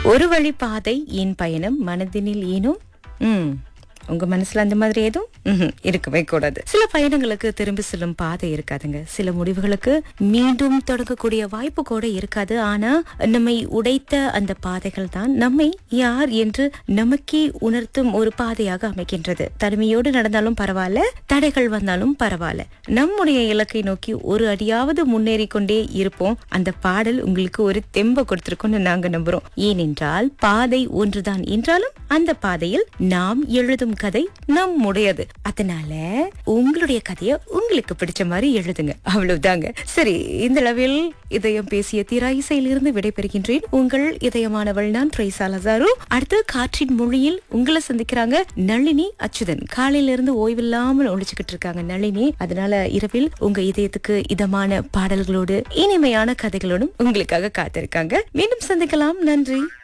ஒரு வழி பாதை என் பயணம் மனதினில் ஏனும் ம் உங்க மனசுல அந்த மாதிரி எதுவும் ம்ஹும், இருக்கவே கூடாது சில பயணங்களுக்கு திரும்பி செல்லும் பாதை இருக்காதுங்க சில முடிவுகளுக்கு மீண்டும் தொடங்கக்கூடிய வாய்ப்பு கூட இருக்காது ஆனா நம்மை உடைத்த அந்த பாதைகள் தான் நம்மை யார் என்று நமக்கே உணர்த்தும் ஒரு பாதையாக அமைக்கின்றது தனிமையோடு நடந்தாலும் பரவாயில்ல தடைகள் வந்தாலும் பரவாயில்ல நம்முடைய இலக்கை நோக்கி ஒரு அடியாவது முன்னேறி கொண்டே இருப்போம் அந்த பாடல் உங்களுக்கு ஒரு தெம்ப கொடுத்திருக்கும்னு நாங்க நம்புறோம் ஏனென்றால் பாதை ஒன்றுதான் என்றாலும் அந்த பாதையில் நாம் எழுதும் கதை நம்முடையது அதனால உங்களுடைய கதையை உங்களுக்கு பிடிச்ச மாதிரி எழுதுங்க அவ்வளவுதாங்க சரி இந்த அளவில் இதயம் பேசிய தீரா இசையிலிருந்து விடைபெறுகின்றேன் உங்கள் இதயமானவள் நான் ட்ரைசா லசாரு அடுத்து காற்றின் மொழியில் உங்களை சந்திக்கிறாங்க நளினி அச்சுதன் காலையில இருந்து ஓய்வில்லாமல் ஒழிச்சுக்கிட்டு இருக்காங்க நளினி அதனால இரவில் உங்க இதயத்துக்கு இதமான பாடல்களோடு இனிமையான கதைகளோடும் உங்களுக்காக காத்திருக்காங்க மீண்டும் சந்திக்கலாம் நன்றி